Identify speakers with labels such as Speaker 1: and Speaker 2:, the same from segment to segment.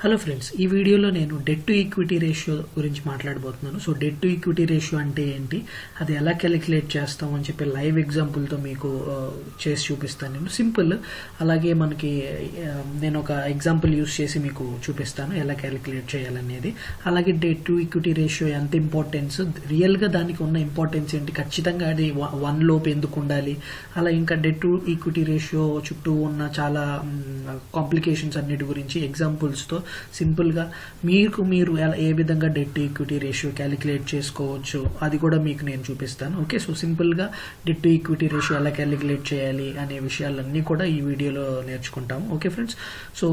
Speaker 1: hello friends ఈ వీడియోలో నేను డెట్ టు ఈక్విటీ రేషియో గురించి మాట్లాడబోతున్నాను so debt to equity ratio అంటే ఏంటి అది ఎలా క్యాలిక్యులేట్ చేస్తాం అని చెప్పి లైవ్ ఎగ్జాంపుల్తో మీకు ఆ, చేసి చూపిస్తాను నేను సింపుల్ అలాగే మనకి ఆ, నేను ఒక ఎగ్జాంపుల్ యూస్ చేసి మీకు చూపిస్తాను ఎలా క్యాలిక్యులేట్ చేయాలనేది అలాగే డెట్ టు ఈక్విటీ రేషియో ఎంత ఇంపార్టెన్స్ రియల్గా దానికి ఉన్న ఇంపార్టెన్స్ ఏంటి ఖచ్చితంగా అది వన్ లోపు ఎందుకు ఉండాలి అలా ఇంకా డెట్ టు ఈక్విటీ రేషియో చుట్టూ ఉన్న చాలా కాంప్లికేషన్స్ అన్నిటి గురించి ఎగ్జాంపుల్స్తో సింపుల్గా మీకు మీరు ఎలా ఏ విధంగా డెట్ ఈక్విటీ రేషియో క్యాలిక్యులేట్ చేసుకోవచ్చు అది కూడా మీకు నేను చూపిస్తాను ఓకే సో సింపుల్గా డెట్ ఈక్విటీ రేషియో ఎలా క్యాలిక్యులేట్ చేయాలి అనే విషయాలన్నీ కూడా ఈ వీడియోలో నేర్చుకుంటాము ఓకే ఫ్రెండ్స్ సో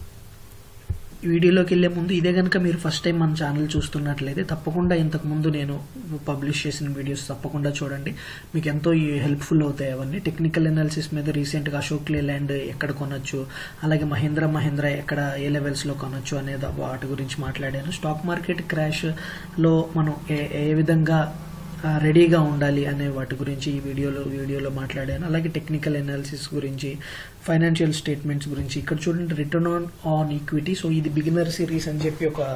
Speaker 1: ఈ వీడియోలోకి వెళ్లే ముందు ఇదే కనుక మీరు ఫస్ట్ టైం మన ఛానల్ చూస్తున్నట్లయితే తప్పకుండా ఇంతకు ముందు నేను పబ్లిష్ చేసిన వీడియోస్ తప్పకుండా చూడండి మీకు ఎంతో హెల్ప్ఫుల్ అవుతాయి అవన్నీ టెక్నికల్ అనాలిసిస్ మీద రీసెంట్గా అశోక్ లేలాండ్ ఎక్కడ కొనొచ్చు అలాగే మహేంద్ర మహేంద్ర ఎక్కడ ఏ లెవెల్స్లో కొనొచ్చు అనేది వాటి గురించి మాట్లాడాను స్టాక్ మార్కెట్ క్రాష్లో మనం ఏ ఏ విధంగా ఆ, రెడీగా ఉండాలి అనే వాటి గురించి ఈ వీడియోలో వీడియోలో మాట్లాడాను అలాగే టెక్నికల్ అనాలిసిస్ గురించి ఫైనాన్షియల్ స్టేట్మెంట్స్ గురించి ఇక్కడ చూడండి return on on equity so ఇది బిగినర్ సిరీస్ అని చెప్పి ఒక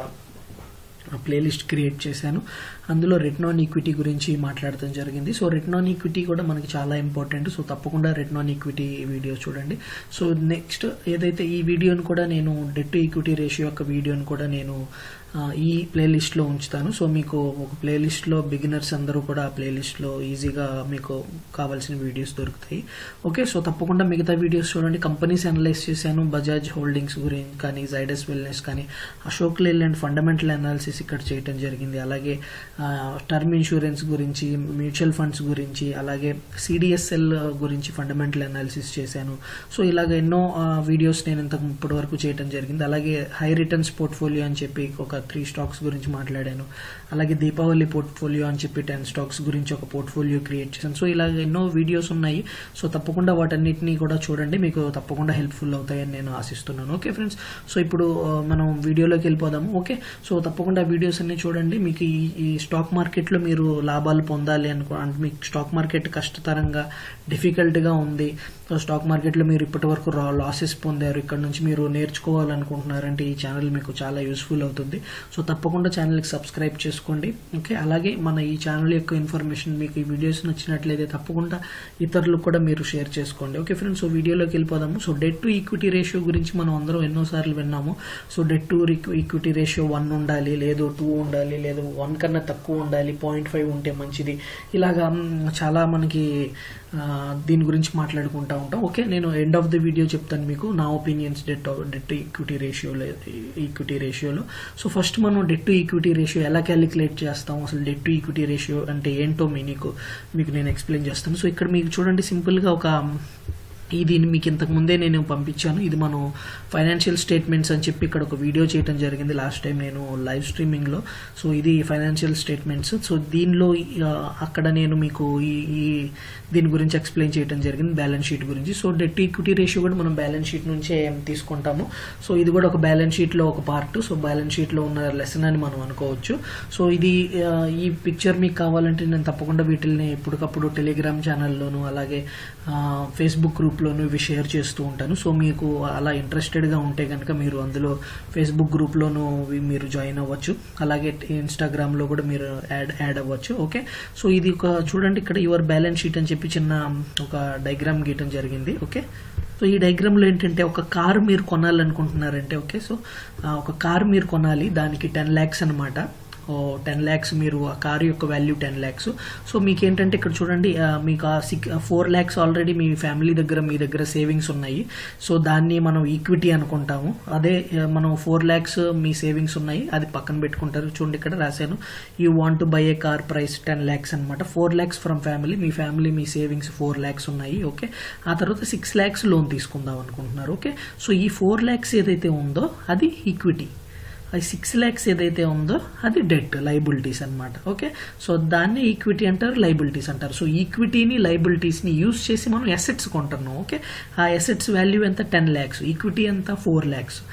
Speaker 1: ప్లేలిస్ట్ క్రియేట్ చేశాను అందులో రిటర్న్ ఆన్ ఈక్విటీ గురించి మాట్లాడటం జరిగింది సో రిటర్న్ ఆన్ ఈక్విటీ కూడా మనకి చాలా ఇంపార్టెంట్ సో తప్పకుండా రిటర్న్ ఆన్ ఈక్విటీ వీడియో చూడండి సో నెక్స్ట్ ఏదైతే ఈ వీడియోని కూడా నేను డెట్ ఈక్విటీ రేషియో యొక్క వీడియోని కూడా నేను ఆ, ఈ ప్లేలిస్ట్లో ఉంచుతాను సో మీకు ఒక ప్లేలిస్ట్లో బిగినర్స్ అందరూ కూడా ఆ ప్లేలిస్ట్లో ఈజీగా మీకు కావాల్సిన వీడియోస్ దొరుకుతాయి ఓకే సో తప్పకుండా మిగతా వీడియోస్ చూడండి కంపెనీస్ అనలైజ్ చేశాను బజాజ్ హోల్డింగ్స్ గురించి కానీ జైడస్ వెల్నెస్ కానీ అశోక్ లేలాండ్ ఫండమెంటల్ అనాలిసిస్ ఇక్కడ చేయటం జరిగింది అలాగే టర్మ్ ఇన్సూరెన్స్ గురించి మ్యూచువల్ ఫండ్స్ గురించి అలాగే సిడిఎస్ఎల్ గురించి ఫండమెంటల్ అనాలిసిస్ చేశాను సో ఇలాగ ఎన్నో వీడియోస్ నేను ఇంతకు ఇప్పటి వరకు చేయటం జరిగింది అలాగే హై రిటర్న్స్ పోర్ట్ఫోలియో అని చెప్పి ఒక త్రీ స్టాక్స్ గురించి మాట్లాడాను అలాగే దీపావళి పోర్ట్ఫోలియో అని చెప్పి టెన్ స్టాక్స్ గురించి ఒక పోర్ట్ఫోలియో క్రియేట్ చేశాను సో ఇలాగ ఎన్నో వీడియోస్ ఉన్నాయి సో తప్పకుండా వాటన్నిటిని కూడా చూడండి మీకు తప్పకుండా హెల్ప్ఫుల్ అవుతాయని నేను ఆశిస్తున్నాను ఓకే ఫ్రెండ్స్ సో ఇప్పుడు ఆ, మనం వీడియోలోకి వెళ్ళిపోదాము ఓకే సో తప్పకుండా వీడియోస్ అన్ని చూడండి మీకు ఈ ఈ స్టాక్ మార్కెట్లో మీరు లాభాలు పొందాలి అనుకో అంటే మీకు స్టాక్ మార్కెట్ కష్టతరంగా డిఫికల్ట్గా ఉంది సో స్టాక్ మార్కెట్లో మీరు ఇప్పటి వరకు లాసెస్ పొందారు ఇక్కడ నుంచి మీరు నేర్చుకోవాలనుకుంటున్నారంటే ఈ ఛానల్ మీకు చాలా యూస్ఫుల్ అవుతుంది సో తప్పకుండా ఛానల్కి సబ్స్క్రైబ్ చేసుకోండి ఓకే అలాగే మన ఈ ఛానల్ యొక్క ఇన్ఫర్మేషన్ మీకు ఈ వీడియోస్ నచ్చినట్లయితే తప్పకుండా ఇతరులకు కూడా మీరు షేర్ చేసుకోండి ఓకే ఫ్రెండ్స్ సో వీడియోలోకి వెళ్ళిపోదాము so debt to equity ratio గురించి మనం అందరం ఎన్నోసార్లు విన్నాము so debt to equity ratio one ఉండాలి లేదు టూ ఉండాలి లేదు వన్ కన్నా తక్కువ ఉండాలి పాయింట్ ఫైవ్ ఉంటే మంచిది ఇలాగా మ్, చాలా మనకి ఆ, దీని గురించి మాట్లాడుకుంటా ఉంటాం ఓకే నేను ఎండ్ ఆఫ్ ద వీడియో చెప్తాను మీకు నా ఒపీనియన్స్ డెట్ డెట్ ఈక్విటీ రేషియోలో ఈక్విటీ రేషియోలో సో ఫస్ట్ మనం డెట్ టు ఈక్విటీ రేషియో ఎలా క్యాలిక్యులేట్ చేస్తాం అసలు డెట్ టు ఈక్విటీ రేషియో అంటే ఏంటో మీ నీకు మీకు నేను ఎక్స్ప్లెయిన్ చేస్తాను సో ఇక్కడ మీకు చూడండి సింపుల్గా ఒక ఇది మీకు ఇంతకు ముందే నేను పంపించాను ఇది మనం ఫైనాన్షియల్ స్టేట్మెంట్స్ అని చెప్పి ఇక్కడ ఒక వీడియో చేయడం జరిగింది లాస్ట్ టైం నేను లైవ్ స్ట్రీమింగ్లో సో ఇది ఫైనాన్షియల్ స్టేట్మెంట్స్ సో దీనిలో ఆ, అక్కడ నేను మీకు ఈ ఈ దీని గురించి ఎక్స్ప్లెయిన్ చేయడం జరిగింది బ్యాలెన్స్ షీట్ గురించి సో డెట్ ఈక్విటీ రేషియో కూడా మనం బ్యాలెన్స్ షీట్ నుంచే తీసుకుంటాము సో ఇది కూడా ఒక బ్యాలెన్స్ షీట్లో ఒక పార్ట్ సో బ్యాలెన్స్ షీట్లో ఉన్న లెసన్ అని మనం అనుకోవచ్చు సో ఇది ఆ, ఈ పిక్చర్ మీకు కావాలంటే నేను తప్పకుండా వీటిని ఎప్పటికప్పుడు టెలిగ్రామ్ ఛానల్లోను అలాగే ఆ, ఫేస్బుక్ గ్రూప్లోను ఇవి షేర్ చేస్తూ ఉంటాను సో మీకు అలా ఇంట్రెస్టెడ్గా ఉంటే కనుక మీరు అందులో ఫేస్బుక్ గ్రూప్లోను ఇవి మీరు జాయిన్ అవ్వచ్చు అలాగే ఇన్స్టాగ్రామ్లో కూడా మీరు యాడ్ యాడ్ అవ్వచ్చు ఓకే సో ఇది ఒక చూడండి ఇక్కడ యువర్ బ్యాలెన్స్ షీట్ అని చెప్పి చిన్న ఒక డయాగ్రామ్ గీయటం జరిగింది ఓకే సో ఈ డయాగ్రామ్లో ఏంటంటే ఒక కారు మీరు కొనాలనుకుంటున్నారంటే ఓకే సో ఆ, ఒక కారు మీరు కొనాలి దానికి టెన్ ల్యాక్స్ అనమాట టెన్ ల్యాక్స్ మీరు ఆ కారు యొక్క వాల్యూ టెన్ ల్యాక్స్ సో మీకు ఏంటంటే ఇక్కడ చూడండి ఆ, మీకు ఆ సిక్ ఫోర్ ల్యాక్స్ ఆల్రెడీ మీ ఫ్యామిలీ దగ్గర మీ దగ్గర సేవింగ్స్ ఉన్నాయి సో దాన్ని మనం ఈక్విటీ అనుకుంటాము అదే ఆ, మనం ఫోర్ ల్యాక్స్ మీ సేవింగ్స్ ఉన్నాయి అది పక్కన పెట్టుకుంటారు చూడండి ఇక్కడ రాశాను you want to buy a car price ten lakhs అనమాట ఫోర్ ల్యాక్స్ ఫ్రమ్ ఫ్యామిలీ మీ ఫ్యామిలీ మీ సేవింగ్స్ ఫోర్ ల్యాక్స్ ఉన్నాయి ఓకే ఆ తర్వాత సిక్స్ ల్యాక్స్ లోన్ తీసుకుందాం అనుకుంటున్నారు ఓకే సో ఈ ఫోర్ ల్యాక్స్ ఏదైతే ఉందో అది ఈక్విటీ అది సిక్స్ ల్యాక్స్ ఏదైతే ఉందో అది డెట్ లైబిలిటీస్ అన్నమాట ఓకే సో దాన్ని ఈక్విటీ అంటారు లైబిలిటీస్ అంటారు సో ఈక్విటీని లైబిలిటీస్ని యూజ్ చేసి మనం ఎసెట్స్ కొంటున్నాం ఓకే ఆ ఎసెట్స్ వాల్యూ ఎంత టెన్ ల్యాక్స్ ఈక్విటీ ఎంత ఫోర్ ల్యాక్స్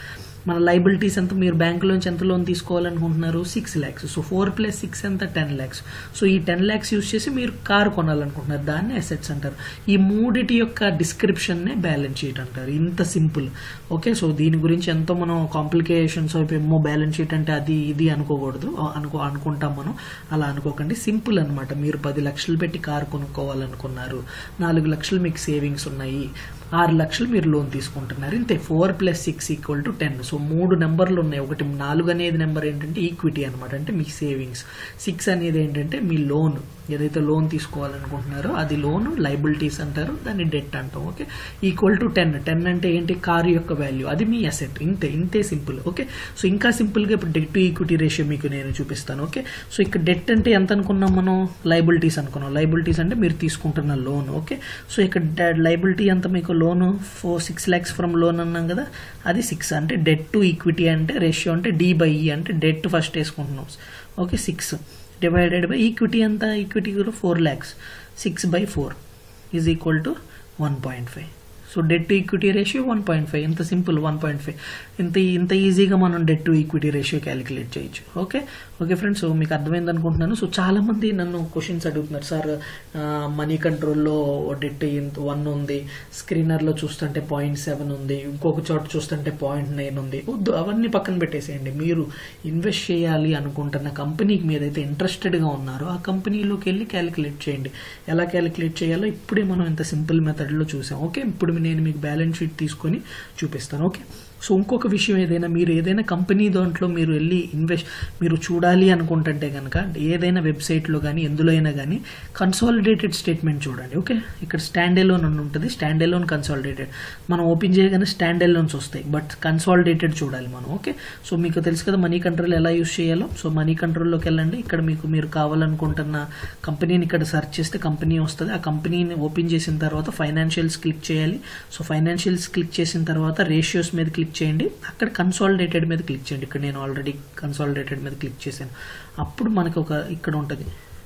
Speaker 1: మన లైబిలిటీస్ ఎంత మీరు బ్యాంకులోంచి ఎంత లోన్ తీసుకోవాలనుకుంటున్నారు six lakhs so four plus six ఎంత టెన్ ల్యాక్స్ సో ఈ టెన్ ల్యాక్స్ యూస్ చేసి మీరు కారు కొనాలనుకుంటున్నారు దాన్ని అసెట్స్ అంటారు ఈ మూడిటి యొక్క డిస్క్రిప్షన్నే బ్యాలెన్స్ షీట్ అంటారు ఇంత సింపుల్ ఓకే సో దీని గురించి ఎంతో మనం కాంప్లికేషన్స్ ఏమో బ్యాలెన్స్ షీట్ అంటే అది ఇది అనుకోకూడదు అనుకో అనుకుంటాం మనం అలా అనుకోకండి సింపుల్ అనమాట మీరు పది లక్షలు పెట్టి కారు కొనుక్కోవాలనుకున్నారు నాలుగు లక్షలు మీకు సేవింగ్స్ ఉన్నాయి ఆరు లక్షలు మీరు లోన్ తీసుకుంటున్నారు ఇంతే four plus six equal to ten so మూడు నెంబర్లు ఉన్నాయి ఒకటి నాలుగు అనేది నెంబర్ ఏంటంటే ఈక్విటీ అనమాట అంటే మీ సేవింగ్స్ సిక్స్ అనేది ఏంటంటే మీ లోన్ ఏదైతే లోన్ తీసుకోవాలనుకుంటున్నారో అది లోన్ లైబిలిటీస్ అంటారు దాన్ని డెట్ అంటాం okay equal to ten ten అంటే ఏంటి కారు యొక్క వాల్యూ అది మీ అసెట్ ఇంతే ఇంతే సింపుల్ ఓకే సో ఇంకా సింపుల్గా ఇప్పుడు డెట్ టు ఈక్విటీ రేషియో మీకు నేను చూపిస్తాను ఓకే సో ఇక్కడ డెట్ అంటే ఎంత అనుకున్నాం మనం లైబిలిటీస్ అనుకున్నాం లైబిలిటీస్ అంటే మీరు తీసుకుంటున్న లోన్ ఓకే సో ఇక్కడ లైబిలిటీ ఎంత మీకు loan four six lakhs from loan అన్నాం కదా అది సిక్స్ అంటే డెట్ టు ఈక్విటీ అంటే రేషియో అంటే డి బై ఈ అంటే డెట్ ఫస్ట్ వేసుకుంటున్నాం okay six divided by equity ఎంత ఈక్విటీ కూడా four lakhs six by four is equal to one point five so debt to equity ratio one point five ఇంత simple one point five ఇంత ఇంత ఈజీగా మనం debt to equity ratio calculate చేయొచ్చు okay okay friends so మీకు అర్థమైంది అనుకుంటున్నాను సో చాలా మంది నన్ను క్వశ్చన్స్ అడుగుతున్నారు సార్ మనీ కంట్రోల్లో డెట్ వన్ ఉంది స్క్రీనర్లో చూస్తుంటే పాయింట్ సెవెన్ ఉంది ఇంకొక చోట చూస్తుంటే పాయింట్ నైన్ ఉంది వద్దు అవన్నీ పక్కన పెట్టేసేయండి మీరు ఇన్వెస్ట్ చేయాలి అనుకుంటున్న కంపెనీకి మీదైతే ఇంట్రెస్టెడ్గా ఉన్నారో ఆ కంపెనీలోకి వెళ్ళి క్యాలిక్యులేట్ చేయండి ఎలా క్యాలిక్యులేట్ చేయాలో ఇప్పుడే మనం ఇంత సింపుల్ మెథడ్లో చూసాం ఓకే ఇప్పుడు నేను మీకు బ్యాలెన్స్ షీట్ తీసుకొని చూపిస్తాను ఓకే సో ఇంకొక విషయం ఏదైనా మీరు ఏదైనా కంపెనీ దాంట్లో మీరు వెళ్ళి ఇన్వెస్ట్ మీరు చూడాలి అనుకుంటుంటే కనుక ఏదైనా వెబ్సైట్లో కానీ ఎందులో అయినా కానీ కన్సాలిడేటెడ్ స్టేట్మెంట్ చూడండి ఓకే ఇక్కడ స్టాండ్ ఎలోన్ అని ఉంటుంది స్టాండ్ ఎలోన్ కన్సాలిడేటెడ్ మనం ఓపెన్ చేయగానే స్టాండ్ ఎలోన్స్ వస్తాయి బట్ కన్సాలిడేటెడ్ చూడాలి మనం ఓకే సో మీకు తెలుసు కదా మనీ కంట్రోల్ ఎలా యూస్ చేయాలో సో మనీ కంట్రోల్లోకి వెళ్ళండి ఇక్కడ మీకు మీరు కావాలనుకుంటున్న కంపెనీని ఇక్కడ సెర్చ్ చేస్తే కంపెనీ వస్తుంది ఆ కంపెనీని ఓపెన్ చేసిన తర్వాత ఫైనాన్షియల్స్ క్లిక్ చేయాలి సో ఫైనాన్షియల్స్ క్లిక్ చేసిన తర్వాత రేషియోస్ మీద క్లిక్ చేయండి అక్కడ కన్సాలిడేటెడ్ మీద క్లిక్ చేయండి ఇక్కడ నేను ఆల్రెడీ కన్సాలిడేటెడ్ మీద క్లిక్ చేశాను అప్పుడు మనకు ఒక ఇక్కడ ఉంటుంది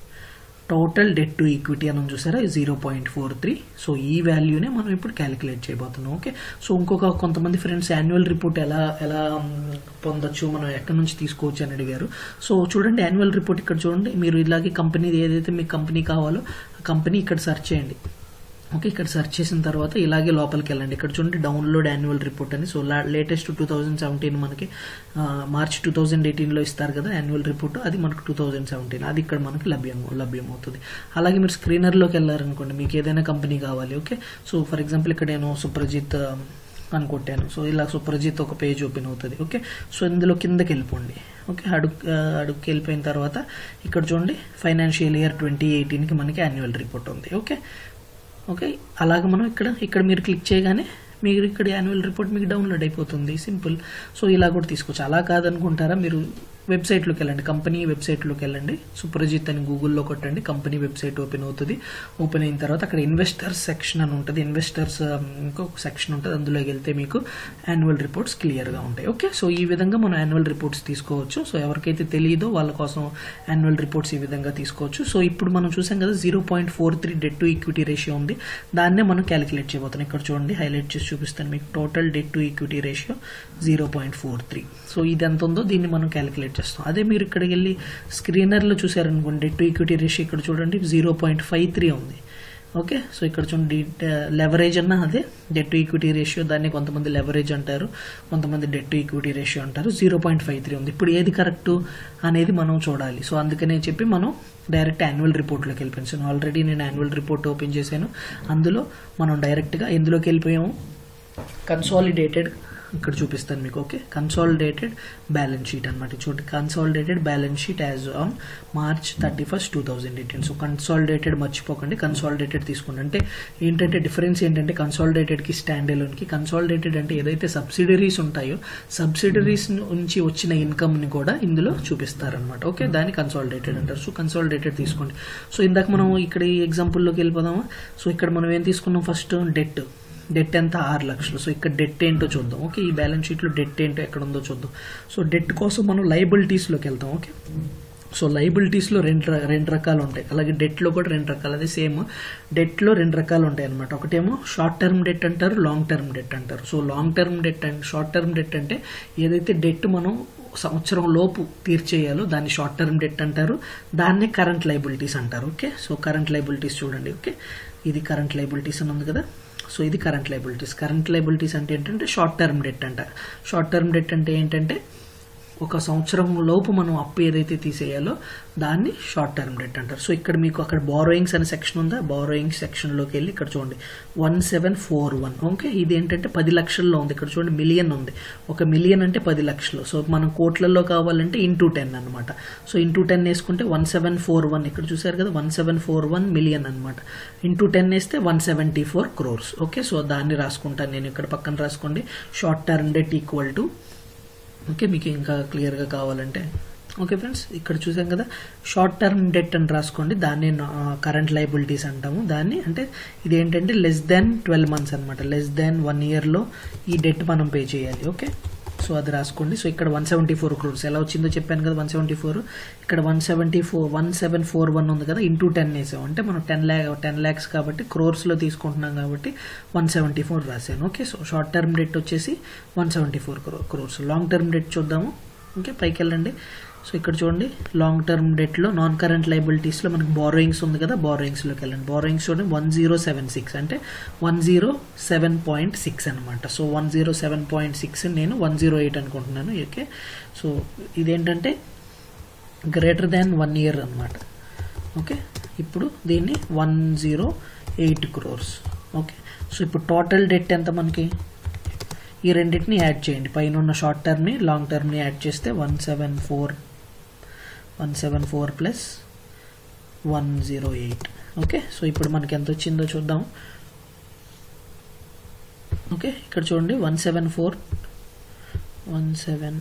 Speaker 1: టోటల్ డెట్ టు ఈక్విటీ అని చూసారా zero point four three so ఈ వాల్యూనే మనం ఇప్పుడు క్యాలిక్యులేట్ చేయబోతున్నాం ఓకే సో ఇంకొక కొంతమంది ఫ్రెండ్స్ యాన్యువల్ రిపోర్ట్ ఎలా ఎలా పొందొచ్చు మనం ఎక్కడి నుంచి తీసుకోవచ్చు అని అడిగారు సో చూడండి యాన్యువల్ రిపోర్ట్ ఇక్కడ చూడండి మీరు ఇలాగే కంపెనీ ఏదైతే మీకు కంపెనీ కావాలో ఆ కంపెనీ ఇక్కడ సెర్చ్ చేయండి ఓకే ఇక్కడ సెర్చ్ చేసిన తర్వాత ఇలాగే లోపలికి వెళ్ళండి ఇక్కడ చూడండి డౌన్లోడ్ యాన్యువల్ రిపోర్ట్ అని so latest two thousand seventeen మనకి మార్చ్ టూ థౌజండ్ ఎయిటీన్లో ఇస్తారు కదా యాన్యువల్ రిపోర్ట్ అది మనకు టూ థౌజండ్ సెవెంటీన్ అది ఇక్కడ మనకి లభ్యం లభ్యం అవుతుంది అలాగే మీరు స్క్రీనర్లోకి వెళ్ళారనుకోండి మీకు ఏదైనా కంపెనీ కావాలి ఓకే సో ఫర్ ఎగ్జాంపుల్ ఇక్కడ నేను సుప్రజిత్ అని కొట్టాను సో ఇలా సుప్రజిత్ ఒక పేజ్ ఓపెన్ అవుతుంది ఓకే సో ఇందులో కిందకి వెళ్ళిపోండి ఓకే అడుగు అడుగుకి వెళ్ళిపోయిన తర్వాత ఇక్కడ చూడండి ఫైనాన్షియల్ ఇయర్ ట్వంటీ ఎయిటీన్కి మనకి యాన్యువల్ రిపోర్ట్ ఉంది ఓకే ఓకే అలాగ మనం ఇక్కడ ఇక్కడ మీరు క్లిక్ చేయగానే మీరు ఇక్కడ యాన్యువల్ రిపోర్ట్ మీకు డౌన్లోడ్ అయిపోతుంది సింపుల్ సో ఇలా కూడా తీసుకోవచ్చు అలా కాదనుకుంటారా మీరు వెబ్సైట్లోకి వెళ్ళండి కంపెనీ వెబ్సైట్లోకి వెళ్ళండి సుప్రజిత్ అని గూగుల్లో కొట్టండి కంపెనీ వెబ్సైట్ ఓపెన్ అవుతుంది ఓపెన్ అయిన తర్వాత అక్కడ ఇన్వెస్టర్స్ సెక్షన్ అని ఉంటుంది ఇన్వెస్టర్స్ ఇంకొక సెక్షన్ ఉంటుంది అందులోకి వెళ్తే మీకు యాన్యువల్ రిపోర్ట్స్ క్లియర్గా ఉంటాయి ఓకే సో ఈ విధంగా మనం యాన్యువల్ రిపోర్ట్స్ తీసుకోవచ్చు సో ఎవరికైతే తెలియదో వాళ్ళ కోసం యాన్యువల్ రిపోర్ట్స్ ఈ విధంగా తీసుకోవచ్చు సో ఇప్పుడు మనం చూసాం కదా zero point four three debt to equity ratio ఉంది దాన్నే మనం క్యాలిక్యులేట్ చేయబోతున్నాం ఇక్కడ చూడండి హైలైట్ చేసి చూపిస్తాను మీకు total debt to equity ratio zero point four three so ఇది ఎంత ఉందో దీన్ని మనం క్యాలిక్యులేట్ చేస్తాం అదే మీరు ఇక్కడికి వెళ్ళి స్క్రీనర్లో చూసారనుకోండి డెట్ టు ఈక్విటీ రేషియో ఇక్కడ చూడండి జీరో పాయింట్ ఫైవ్ త్రీ ఉంది ఓకే సో ఇక్కడ చూడండి లెవరేజ్ అన్న అదే డెట్ టు ఈక్విటీ రేషియో దాన్ని కొంతమంది లెవరేజ్ అంటారు కొంతమంది డెట్ టు ఈక్విటీ రేషియో అంటారు జీరో పాయింట్ ఫైవ్ త్రీ ఉంది ఇప్పుడు ఏది కరెక్ట్ అనేది మనం చూడాలి సో అందుకనే చెప్పి మనం డైరెక్ట్ యాన్యువల్ రిపోర్ట్లోకి వెళ్ళిపోయాను ఆల్రెడీ నేను యాన్యువల్ రిపోర్ట్ ఓపెన్ చేశాను అందులో మనం డైరెక్ట్గా ఎందులోకి వెళ్ళిపోయాము కన్సాలిడేటెడ్ ఇక్కడ చూపిస్తాను మీకు ఓకే కన్సాలిడేటెడ్ బ్యాలెన్స్ షీట్ అనమాట చూడండి consolidated balance sheet as on March thirty first two thousand eighteen so consolidated మర్చిపోకండి కన్సాలిడేటెడ్ తీసుకోండి అంటే ఏంటంటే డిఫరెన్స్ ఏంటంటే కన్సాలిడేటెడ్కి స్టాండ్ ఎలోన్కి కన్సాలిడేటెడ్ అంటే ఏదైతే సబ్సిడరీస్ ఉంటాయో సబ్సిడరీస్ నుంచి వచ్చిన ఇన్కమ్ని కూడా ఇందులో చూపిస్తారనమాట ఓకే దాన్ని కన్సాలిడేటెడ్ అంటారు సో కన్సాలిడేటెడ్ తీసుకోండి సో ఇందాక మనం ఇక్కడ ఈ ఎగ్జాంపుల్లోకి వెళ్ళిపోదామా సో ఇక్కడ మనం ఏం తీసుకున్నాం ఫస్ట్ డెట్ డెట్ ఎంత ఆరు లక్షలు సో ఇక్కడ డెట్ ఏంటో చూద్దాం ఓకే ఈ బ్యాలెన్స్ షీట్లో డెట్ ఏంటో ఎక్కడ ఉందో చూద్దాం సో డెట్ కోసం మనం లైబిలిటీస్లోకి వెళ్తాం ఓకే సో లైబిలిటీస్లో రెండు ర- రెండు రకాలు ఉంటాయి అలాగే డెట్లో కూడా రెండు రకాలు అదే సేమ్ డెట్లో రెండు రకాలు ఉంటాయి అనమాట ఒకటేమో షార్ట్ టర్మ్ డెట్ అంటారు లాంగ్ టర్మ్ డెట్ అంటారు so long term debt and short term debt అంటే ఏదైతే డెట్ మనం సంవత్సరం లోపు తీర్చేయాలో దాన్ని షార్ట్ టర్మ్ డెట్ అంటారు దాన్నే కరెంట్ లైబిలిటీస్ అంటారు ఓకే సో కరెంట్ లైబిలిటీస్ చూడండి ఓకే ఇది కరెంట్ లైబిలిటీస్ అని ఉంది కదా సో ఇది కరెంట్ లైబిలిటీస్ కరెంట్ లైబిలిటీస్ అంటే ఏంటంటే షార్ట్ టర్మ్ డెట్ అంట షార్ట్ టర్మ్ డెట్ అంటే ఏంటంటే ఒక సంవత్సరం లోపు మనం అప్పు ఏదైతే తీసేయాలో దాన్ని షార్ట్ టర్మ్ డెట్ అంటారు సో ఇక్కడ మీకు అక్కడ బారోయింగ్స్ అనే సెక్షన్ ఉందా బారోయింగ్స్ సెక్షన్లోకి వెళ్ళి ఇక్కడ చూడండి one seven four one okay ఇది ఏంటంటే పది లక్షల్లో ఉంది ఇక్కడ చూడండి మిలియన్ ఉంది ఒక మిలియన్ అంటే పది లక్షలు సో మనం కోట్లలో కావాలంటే ఇంటూ టెన్ అనమాట సో ఇంటూ టెన్ వేసుకుంటే వన్ సెవెన్ ఫోర్ వన్ ఇక్కడ చూసారు కదా one seven four one million అనమాట ఇంటూ టెన్ వేస్తే one seventy four crores okay so దాన్ని రాసుకుంటాను నేను ఇక్కడ పక్కన రాసుకోండి short term debt equal to okay మీకు ఇంకా క్లియర్గా కావాలంటే ఓకే ఫ్రెండ్స్ ఇక్కడ చూసాం కదా షార్ట్ టర్మ్ డెట్ అని రాసుకోండి దాన్ని కరెంట్ లైబిలిటీస్ అంటాము దాన్ని అంటే ఇది ఏంటంటే లెస్ దాన్ ట్వెల్వ్ మంత్స్ అనమాట లెస్ దాన్ వన్ ఇయర్లో ఈ డెట్ మనం పే చేయాలి ఓకే సో అది రాసుకోండి సో ఇక్కడ వన్ సెవెంటీ ఫోర్ క్రోర్స్ ఎలా వచ్చిందో చెప్పాను కదా వన్ సెవెంటీ ఫోర్ ఇక్కడ one seventy four one seven four one ఉంది కదా ఇంటూ టెన్ వేసాం అంటే మనం టెన్ ల్యాక్ టెన్ ల్యాక్స్ కాబట్టి క్రోర్స్లో తీసుకుంటున్నాం కాబట్టి వన్ సెవెంటీ ఫోర్ రాశాను okay so short term debt వచ్చేసి one seventy four crores long term debt చూద్దాము ఓకే పైకి వెళ్ళండి సో ఇక్కడ చూడండి లాంగ్ టర్మ్ డెట్లో నాన్ కరెంట్ లైబిలిటీస్లో మనకి బారోయింగ్స్ ఉంది కదా బారోయింగ్స్లోకి వెళ్ళండి బారోయింగ్స్ చూడండి వన్ జీరో సెవెన్ సిక్స్ అంటే one zero seven point six అనమాట so one zero seven point six నేను వన్ జీరో ఎయిట్ అనుకుంటున్నాను ఓకే సో ఇదేంటంటే గ్రేటర్ దాన్ వన్ ఇయర్ అనమాట ఓకే ఇప్పుడు దీన్ని one zero eight crores okay so ఇప్పుడు టోటల్ డెట్ ఎంత మనకి ఈ రెండింటిని యాడ్ చేయండి పైన ఉన్న షార్ట్ టర్మ్ని లాంగ్ టర్మ్ని యాడ్ చేస్తే one seven four one seven four plus one zero eight okay so ఇప్పుడు మనకి ఎంత వచ్చిందో చూద్దాం ఓకే ఇక్కడ చూడండి one seven four one seven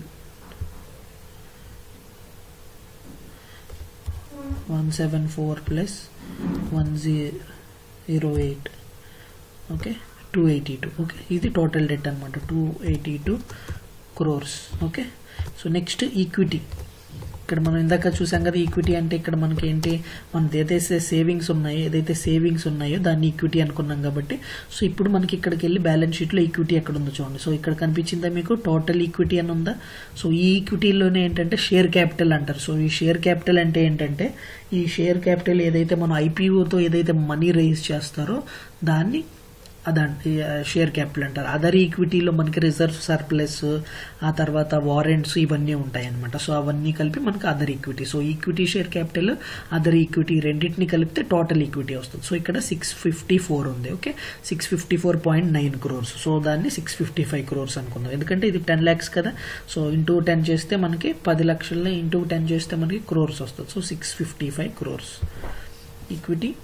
Speaker 1: one seven four plus one zero eight okay two eighty two okay ఇది టోటల్ డెట్ అనమాట two eighty two crores okay so next equity ఇక్కడ మనం ఇందాక చూసాం కదా ఈక్విటీ అంటే ఇక్కడ మనకి ఏంటి మనది ఏదైతే సేవింగ్స్ ఉన్నాయో ఏదైతే సేవింగ్స్ ఉన్నాయో దాన్ని ఈక్విటీ అనుకున్నాం కాబట్టి సో ఇప్పుడు మనకి ఇక్కడికి వెళ్ళి బ్యాలెన్స్ షీట్లో ఈక్విటీ ఎక్కడ ఉందో చూడండి సో ఇక్కడ కనిపించిందా మీకు టోటల్ ఈక్విటీ అని ఉందా సో ఈ ఈక్విటీలోనే ఏంటంటే షేర్ క్యాపిటల్ అంటారు సో ఈ షేర్ క్యాపిటల్ అంటే ఏంటంటే ఈ షేర్ క్యాపిటల్ ఏదైతే మనం ఐపీఓతో ఏదైతే మనీ రైజ్ చేస్తారో దాన్ని అదండి షేర్ క్యాపిటల్ అంటారు అదర్ ఈక్విటీలో మనకి రిజర్వ్ సర్ప్లస్ ఆ తర్వాత వారెంట్స్ ఇవన్నీ ఉంటాయి అనమాట సో అవన్నీ కలిపి మనకి other equity so equity share capital other equity రెండింటిని కలిపితే టోటల్ ఈక్విటీ వస్తుంది సో ఇక్కడ సిక్స్ ఫిఫ్టీ ఫోర్ ఉంది okay six fifty four point nine crores so దాన్ని సిక్స్ ఫిఫ్టీ ఫైవ్ క్రోర్స్ అనుకుందాం ఎందుకంటే ఇది టెన్ ల్యాక్స్ కదా సో ఇంటూ టెన్ చేస్తే మనకి పది లక్షల్లో ఇంటూ టెన్ చేస్తే మనకి క్రోర్స్ వస్తుంది so six fifty five crores equity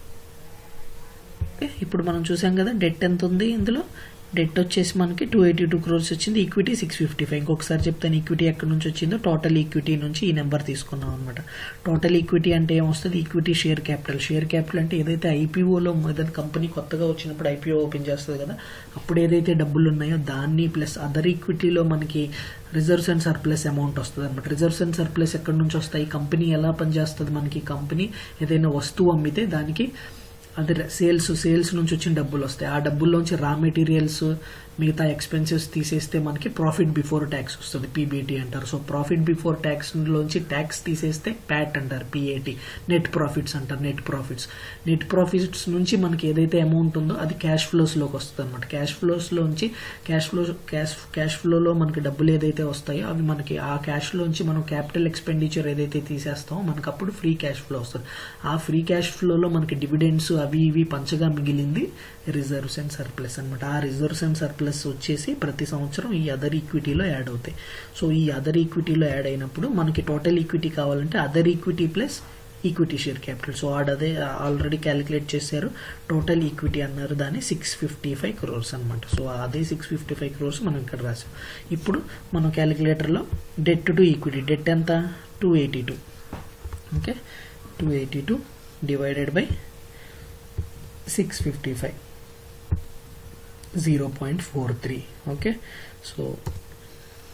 Speaker 1: okay ఇప్పుడు మనం చూసాం కదా డెట్ ఎంత ఉంది ఇందులో డెట్ వచ్చేసి మనకి టూ ఎయిటీ టూ క్రోర్స్ వచ్చింది ఈక్విటీ సిక్స్ ఫిఫ్టీ ఫైవ్ ఇంకొకసారి చెప్తాను ఈక్విటీ ఎక్కడి నుంచి వచ్చిందో టోటల్ ఈక్విటీ నుంచి ఈ నెంబర్ తీసుకున్నాం అనమాట టోటల్ ఈక్విటీ అంటే ఏమొస్తుంది equity share capital share capital అంటే ఏదైతే ఐపీఓలో ఏదైనా కంపెనీ కొత్తగా వచ్చినప్పుడు ఐపీఓ ఓపెన్ చేస్తుంది కదా అప్పుడు ఏదైతే డబ్బులు ఉన్నాయో దాన్ని ప్లస్ అదర్ ఈక్విటీలో మనకి రిజర్వ్స్ అండ్ సర్ప్లస్ అమౌంట్ వస్తుంది అనమాట రిజర్వ్స్ అండ్ సర్ప్లస్ ఎక్కడి నుంచి వస్తాయి కంపెనీ ఎలా పనిచేస్తుంది మనకి కంపెనీ ఏదైనా వస్తువు అమ్మితే దానికి అదే సేల్స్ సేల్స్ నుంచి వచ్చిన డబ్బులు వస్తాయి ఆ డబ్బుల్లోంచి రా మెటీరియల్స్ మిగతా ఎక్స్పెన్సెస్ తీసేస్తే మనకి ప్రాఫిట్ బిఫోర్ ట్యాక్స్ వస్తుంది పీబీటీ అంటారు సో ప్రాఫిట్ బిఫోర్ ట్యాక్స్ లోంచి ట్యాక్స్ తీసేస్తే ప్యాట్ అంటారు పిఏటి నెట్ ప్రాఫిట్స్ అంటారు నెట్ ప్రాఫిట్స్ నెట్ ప్రాఫిట్స్ నుంచి మనకి ఏదైతే అమౌంట్ ఉందో అది క్యాష్ ఫ్లోస్లోకి వస్తుంది అనమాట క్యాష్ ఫ్లోస్లోంచి క్యాష్ ఫ్లో క్యాష్ క్యాష్ ఫ్లోలో మనకి డబ్బులు ఏదైతే వస్తాయో అవి మనకి ఆ క్యాష్లోంచి మనం క్యాపిటల్ ఎక్స్పెండిచర్ ఏదైతే తీసేస్తామో మనకు అప్పుడు ఫ్రీ క్యాష్ ఫ్లో వస్తుంది ఆ ఫ్రీ క్యాష్ ఫ్లోలో మనకి డివిడెండ్స్ అవి ఇవి పంచగా మిగిలింది రిజర్వ్స్ అండ్ సర్ప్లస్ అనమాట ఆ రిజర్వ్స్ అండ్ సర్ప్లస్ వచ్చేసి ప్రతి సంవత్సరం ఈ అదర్ ఈక్విటీలో యాడ్ అవుతాయి సో ఈ అదర్ ఈక్విటీలో యాడ్ అయినప్పుడు మనకి టోటల్ ఈక్విటీ కావాలంటే other equity plus equity share capital so ఆడదే ఆల్రెడీ క్యాలిక్యులేట్ చేశారు టోటల్ ఈక్విటీ అన్నారు దాన్ని సిక్స్ ఫిఫ్టీ ఫైవ్ క్రోర్స్ అనమాట సో అదే సిక్స్ ఫిఫ్టీ ఫైవ్ క్రోర్స్ మనం ఇక్కడ రాసాం ఇప్పుడు మనం క్యాలిక్యులేటర్లో డెట్ టు ఈక్విటీ డెట్ ఎంత two eighty two okay two eighty two divided by six fifty five zero point four three okay so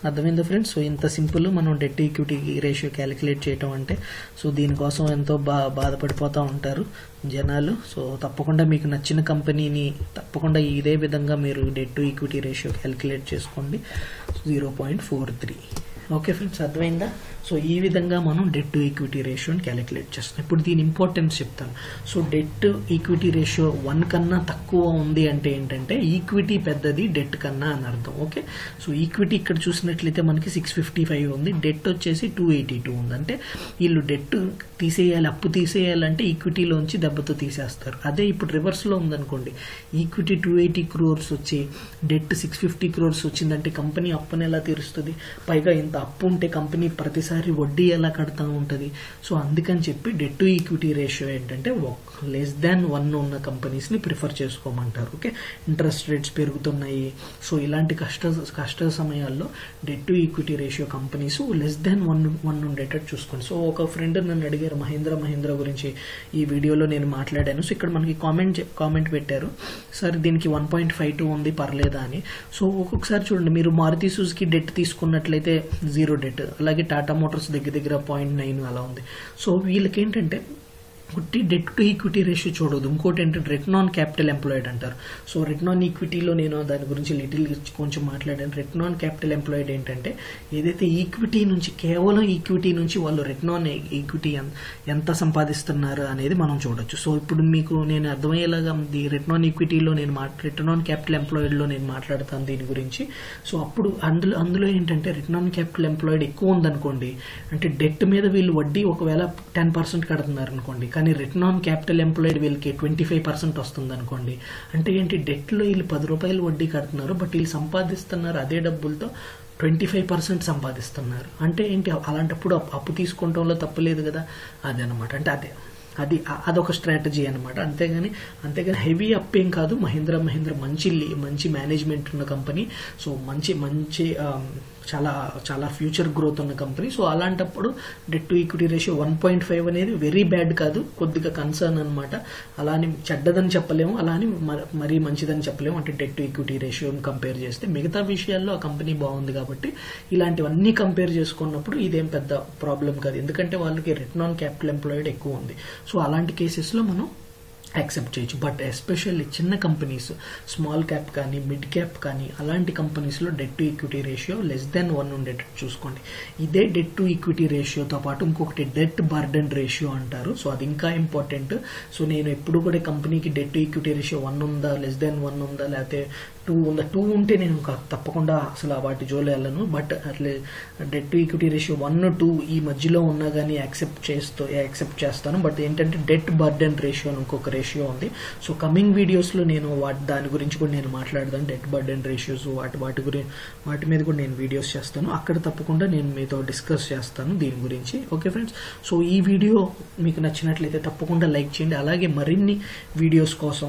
Speaker 1: అర్థమైందా ఫ్రెండ్స్ సో ఇంత సింపుల్ మనం డెట్ ఈక్విటీ రేషియో క్యాలిక్యులేట్ చేయటం అంటే సో దీనికోసం ఎంతో బా బాధపడిపోతూ ఉంటారు జనాలు సో తప్పకుండా మీకు నచ్చిన కంపెనీని తప్పకుండా ఇదే విధంగా మీరు debt to equity ratio calculate చేసుకోండి zero point four three okay friends అర్థమైందా సో ఈ విధంగా మనం డెట్ టు ఈక్విటీ రేషియోని క్యాలిక్యులేట్ చేస్తాం ఇప్పుడు దీని ఇంపార్టెన్స్ చెప్తాను so debt equity ratio one కన్నా తక్కువ ఉంది అంటే ఏంటంటే ఈక్విటీ పెద్దది డెట్ కన్నా అని అర్థం ఓకే సో ఈక్విటీ ఇక్కడ చూసినట్లయితే మనకి సిక్స్ ఫిఫ్టీ ఫైవ్ ఉంది డెట్ వచ్చేసి టూ ఎయిటీ టూ ఉంది అంటే వీళ్ళు డెట్ తీసేయాలి అప్పు తీసేయాలంటే ఈక్విటీలోంచి దెబ్బతో తీసేస్తారు అదే ఇప్పుడు రివర్స్లో ఉందనుకోండి ఈక్విటీ టూ ఎయిటీ క్రోర్స్ వచ్చి డెట్ సిక్స్ ఫిఫ్టీ క్రోర్స్ వచ్చిందంటే కంపెనీ అప్పుని ఎలా తీరుస్తుంది పైగా ఇంత అప్పు ఉంటే కంపెనీ ప్రతిసారి వడ్డీ ఎలా కడతా ఉంటుంది సో అందుకని చెప్పి డెట్ టు ఈక్విటీ రేషియో ఏంటంటే లెస్ దాన్ వన్ ఉన్న కంపెనీస్ని ప్రిఫర్ చేసుకోమంటారు ఓకే ఇంట్రెస్ట్ రేట్స్ పెరుగుతున్నాయి సో ఇలాంటి కష్ట కష్ట సమయాల్లో debt to equity ratio companies less than one one ఉండేటట్టు చూసుకోండి సో ఒక ఫ్రెండ్ నన్ను అడిగారు మహేంద్ర మహేంద్ర గురించి ఈ వీడియోలో నేను మాట్లాడాను సో ఇక్కడ మనకి కామెంట్ కామెంట్ పెట్టారు సార్ దీనికి వన్ పాయింట్ ఫైవ్ టూ ఉంది పర్లేదా అని సో ఒక్కొక్కసారి చూడండి మీరు మారుతి సుజుకి డెట్ తీసుకున్నట్లయితే జీరో డెట్ అలాగే టాటా మోటార్స్ దగ్గర దగ్గర పాయింట్ నైన్ అలా ఉంది సో వీళ్ళకి ఏంటంటే ఒకటి డెట్ టు ఈక్విటీ రేషియో చూడదు ఇంకోటి ఏంటంటే రిటర్న్ ఆన్ క్యాపిటల్ ఎంప్లాయిడ్ అంటారు సో రిటర్న్ ఆన్ ఈక్విటీలో నేను దాని గురించి లిటిల్ కొంచెం మాట్లాడాను రిటర్న్ ఆన్ క్యాపిటల్ ఎంప్లాయిడ్ ఏంటంటే ఏదైతే ఈక్విటీ నుంచి కేవలం ఈక్విటీ నుంచి వాళ్ళు రిటర్న్ ఆన్ ఈక్విటీ ఎంత సంపాదిస్తున్నారు అనేది మనం చూడొచ్చు సో ఇప్పుడు మీకు నేను అర్థమయ్యేలాగా ది రిటర్న్ ఆన్ ఈక్విటీలో నేను రిటర్న్ ఆన్ క్యాపిటల్ ఎంప్లాయిడ్లో నేను మాట్లాడతాను దీని గురించి సో అప్పుడు అందులో అందులో ఏంటంటే రిటర్న్ ఆన్ క్యాపిటల్ ఎంప్లాయిడ్ ఎక్కువ ఉందనుకోండి అంటే డెట్ మీద వీళ్ళు వడ్డీ ఒకవేళ టెన్ పర్సెంట్ కడుతున్నారు అనుకోండి కానీ రిటర్న్ ఆన్ క్యాపిటల్ ఎంప్లాయిడ్ వీళ్ళకి ట్వంటీ ఫైవ్ పర్సెంట్ వస్తుంది అనుకోండి అంటే ఏంటి డెట్లో వీళ్ళు పది రూపాయలు వడ్డీ కడుతున్నారు బట్ వీళ్ళు సంపాదిస్తున్నారు అదే డబ్బులతో ట్వంటీ ఫైవ్ పర్సెంట్ సంపాదిస్తున్నారు అంటే ఏంటి అలాంటప్పుడు అప్పు తీసుకుంటంలో తప్పులేదు కదా అదనమాట అంటే అదే అది అదొక స్ట్రాటజీ అనమాట అంతేగాని అంతేగాని హెవీ అప్ ఏం కాదు మహేంద్ర మహేంద్ర మంచి మంచి మేనేజ్మెంట్ ఉన్న కంపెనీ సో మంచి మంచి చాలా చాలా ఫ్యూచర్ గ్రోత్ ఉన్న కంపెనీ సో అలాంటప్పుడు debt to equity ratio one point five అనేది వెరీ బ్యాడ్ కాదు కొద్దిగా కన్సర్న్ అనమాట అలాని చెడ్డదని చెప్పలేము అలాని మరీ మంచిదని చెప్పలేము అంటే డెట్ టు ఈక్విటీ రేషియోని కంపేర్ చేస్తే మిగతా విషయాల్లో ఆ కంపెనీ బాగుంది కాబట్టి ఇలాంటివన్నీ కంపేర్ చేసుకున్నప్పుడు ఇదేం పెద్ద ప్రాబ్లం కాదు ఎందుకంటే వాళ్ళకి రిటర్న్ ఆన్ క్యాపిటల్ ఎంప్లాయిడ్ ఎక్కువ ఉంది సో అలాంటి కేసెస్లో మనం యాక్సెప్ట్ చేయొచ్చు బట్ ఎస్పెషల్లీ చిన్న కంపెనీస్ స్మాల్ క్యాప్ కానీ మిడ్ క్యాప్ కానీ అలాంటి కంపెనీస్లో debt to equity ratio less than one ఉండేటట్టు చూసుకోండి ఇదే డెట్ టు ఈక్విటీ రేషియోతో పాటు ఇంకొకటి డెట్ బర్డెన్ రేషియో అంటారు సో అది ఇంకా ఇంపార్టెంట్ సో నేను ఎప్పుడు కూడా కంపెనీకి debt to equity ratio one ఉందా లెస్ దెన్ వన్ ఉందా లేకపోతే టూ ఉందా టూ ఉంటే నేను తప్పకుండా అసలు వాటి జోలు వెళ్ళను బట్ అట్లే debt to equity ratio one two ఈ మధ్యలో ఉన్నా కానీ యాక్సెప్ట్ చేస్తూ యాక్సెప్ట్ చేస్తాను బట్ ఏంటంటే డెట్ బర్డెన్ రేషియో అని ఇంకొక రేషియో ఉంది సో కమింగ్ వీడియోస్లో నేను వాటి దాని గురించి కూడా నేను మాట్లాడదాను డెట్ బర్డెన్ రేషియోస్ వాటి వాటి గురించి వాటి మీద కూడా నేను వీడియోస్ చేస్తాను అక్కడ తప్పకుండా నేను మీతో డిస్కస్ చేస్తాను దీని గురించి ఓకే ఫ్రెండ్స్ సో ఈ వీడియో మీకు నచ్చినట్లయితే తప్పకుండా లైక్ చేయండి అలాగే మరిన్ని వీడియోస్ కోసం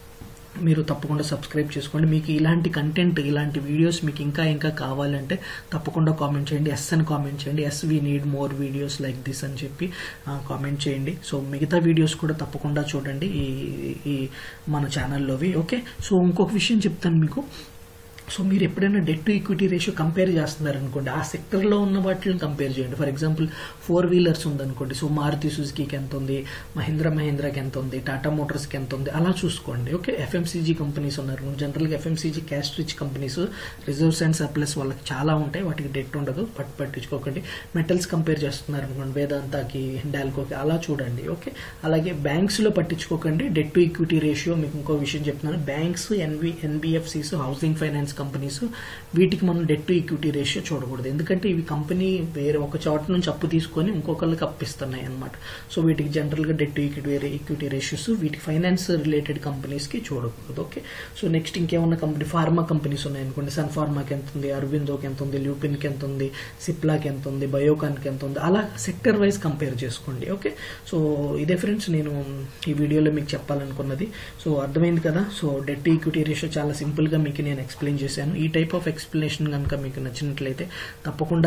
Speaker 1: మీరు తప్పకుండా సబ్స్క్రైబ్ చేసుకోండి మీకు ఇలాంటి కంటెంట్ ఇలాంటి వీడియోస్ మీకు ఇంకా ఇంకా కావాలంటే తప్పకుండా కామెంట్ చేయండి ఎస్ అని కామెంట్ చేయండి yes we need more videos like this అని చెప్పి కామెంట్ చేయండి సో మిగతా వీడియోస్ కూడా తప్పకుండా చూడండి ఈ ఈ మన ఛానల్లోవి ఓకే సో ఇంకొక విషయం చెప్తాను మీకు సో మీరు ఎప్పుడైనా debt to equity ratio compare చేస్తున్నారు అనుకోండి ఆ సెక్టర్లో ఉన్న వాటిని కంపేర్ చేయండి ఫర్ ఎగ్జాంపుల్ ఫోర్ వీలర్స్ ఉందనుకోండి సో మారుతి సుజుకీకి ఎంత ఉంది మహీంద్రా మహీంద్రాకి ఎంత ఉంది టాటా మోటార్స్కి ఎంత ఉంది అలా చూసుకోండి ఓకే ఎఫ్ఎంసీజీ కంపెనీస్ ఉన్నారు జనరల్గా FMCG cash rich companies reserves and surplus వాళ్ళకి చాలా ఉంటాయి వాటికి డెట్ ఉండదు బట్ పట్టించుకోకండి మెటల్స్ కంపేర్ చేస్తున్నారు అనుకోండి వేదాంతాకి డాల్కోకి అలా చూడండి ఓకే అలాగే బ్యాంక్స్లో పట్టించుకోకండి డెట్ టు ఈక్విటీ రేషియో మీకు ఇంకో విషయం చెప్తున్నాను బ్యాంక్స్ ఎన్వి ఎన్బిఎఫ్సిస్ హౌసింగ్ ఫైనాన్స్ కంపెనీస్ వీటికి మనం డెట్ టు ఈక్విటీ రేషియో చూడకూడదు ఎందుకంటే ఇవి కంపెనీ వేరే ఒక చోట నుంచి అప్పు తీసుకొని ఇంకొకళ్ళకి అప్పిస్తున్నాయి అనమాట సో వీటికి జనరల్గా debt to equity equity ratios వీటికి ఫైనాన్స్ రిలేటెడ్ కంపెనీస్కి చూడకూడదు ఓకే సో నెక్స్ట్ ఇంకేమన్నా కంపెనీ ఫార్మా కంపెనీస్ ఉన్నాయి అనుకోండి సన్ ఫార్మాకి ఎంత ఉంది అరవిందోకి ఎంత ఉంది ల్యూపిన్కి ఎంత ఉంది సిప్లాకి ఎంత ఉంది బయోకాన్కి ఎంత ఉంది అలా సెక్టర్ వైజ్ కంపేర్ చేసుకోండి ఓకే సో ఇదే ఫ్రెండ్స్ నేను ఈ వీడియోలో మీకు చెప్పాలనుకున్నది సో అర్థమైంది కదా సో డెట్ ఈక్విటీ రేషియో చాలా సింపుల్గా మీకు నేను ఎక్స్ప్లెయిన్ చేశాను ఈ టైప్ ఆఫ్ ఎక్స్ప్లెనేషన్ కనుక మీకు నచ్చినట్లయితే తప్పకుండా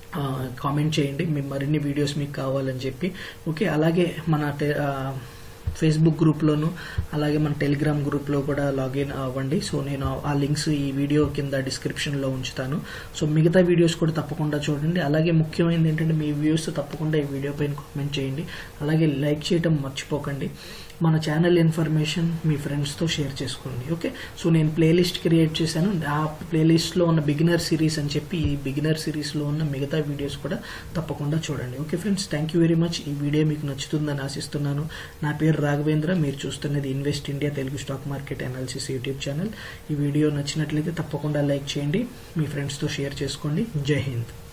Speaker 1: కామెంట్ చేయండి మీ మరిన్ని వీడియోస్ మీకు కావాలని చెప్పి ఓకే అలాగే మన ఫేస్బుక్ గ్రూప్లోను అలాగే మన టెలిగ్రామ్ గ్రూప్లో కూడా లాగిన్ అవ్వండి సో నేను ఆ లింక్స్ ఈ వీడియో కింద డిస్క్రిప్షన్లో ఉంచుతాను సో మిగతా వీడియోస్ కూడా తప్పకుండా చూడండి అలాగే ముఖ్యమైనది ఏంటంటే మీ వ్యూస్ తప్పకుండా ఈ వీడియో పైన కామెంట్ చేయండి అలాగే లైక్ చేయడం మర్చిపోకండి మన ఛానల్ ఇన్ఫర్మేషన్ మీ ఫ్రెండ్స్తో షేర్ చేసుకోండి ఓకే సో నేను ప్లేలిస్ట్ క్రియేట్ చేశాను ఆ ప్లేలిస్ట్లో ఉన్న బిగినర్ సిరీస్ అని చెప్పి ఈ బిగినర్ సిరీస్లో ఉన్న మిగతా వీడియోస్ కూడా తప్పకుండా చూడండి okay friends thank you very much ఈ వీడియో మీకు నచ్చుతుందని ఆశిస్తున్నాను నా పేరు రాఘవేంద్ర మీరు చూస్తున్నది invest India Telugu stock market analysis YouTube channel ఈ వీడియో నచ్చినట్లయితే తప్పకుండా లైక్ చేయండి మీ ఫ్రెండ్స్తో షేర్ చేసుకోండి జై హింద్